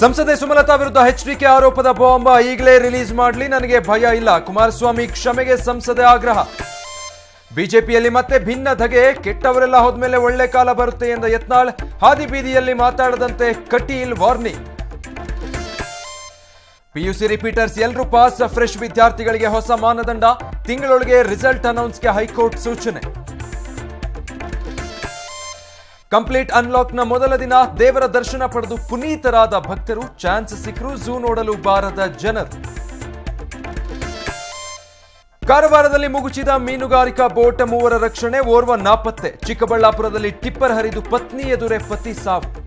ಸಂಸದೆ ಸುಮಲತಾ ವಿರುದ್ಧ ಎಚ್ಡಿಕೆ ಆರೋಪದ ಬಾಂಬ್ ಈಗಲೇ ರಿಲೀಸ್ ಮಾಡಲಿ ನನಗೆ ಭಯ ಇಲ್ಲ ಕುಮಾರಸ್ವಾಮಿ ಕ್ಷಮೆಗೆ ಸಂಸದೆ ಆಗ್ರಹ ಬಿಜೆಪಿಯಲ್ಲಿ ಮತ್ತೆ ಭಿನ್ನ ಧಗೆ ಕೆಟ್ಟವರೆಲ್ಲ ಹೋದ್ಮೇಲೆ ಒಳ್ಳೆ ಕಾಲ ಬರುತ್ತೆ ಎಂದ ಯತ್ನಾಳ್ ಹಾದಿ ಬೀದಿಯಲ್ಲಿ ಮಾತಾಡದಂತೆ ಕಟೀಲ್ ವಾರ್ನಿಂಗ್ ಪಿಯುಸಿ ರಿಪೀಟರ್ಸ್ ಎಲ್ಲರೂ ಪಾಸ್ ಫ್ರೆಶ್ ವಿದ್ಯಾರ್ಥಿಗಳಿಗೆ ಹೊಸ ಮಾನದಂಡ ತಿಂಗಳೊಳಗೆ ರಿಸಲ್ಟ್ ಅನೌನ್ಸ್ಗೆ ಹೈಕೋರ್ಟ್ ಸೂಚನೆ ಕಂಪ್ಲೀಟ್ ಅನ್ಲಾಕ್ನ ಮೊದಲ ದಿನ ದೇವರ ದರ್ಶನ ಪಡೆದು ಪುನೀತರಾದ ಭಕ್ತರು ಚಾನ್ಸ್ ಸಿಕ್ಕರು ಝೂ ನೋಡಲು ಬಾರದ ಜನರು ಕಾರವಾರದಲ್ಲಿ ಮುಗುಚಿದ ಮೀನುಗಾರಿಕಾ ಬೋಟ್ ಮೂವರ ರಕ್ಷಣೆ ಓರ್ವ ನಾಪತ್ತೆ ಚಿಕ್ಕಬಳ್ಳಾಪುರದಲ್ಲಿ ಟಿಪ್ಪರ್ ಹರಿದು ಪತ್ನಿ ಎದುರೇ ಪತಿ ಸಾವು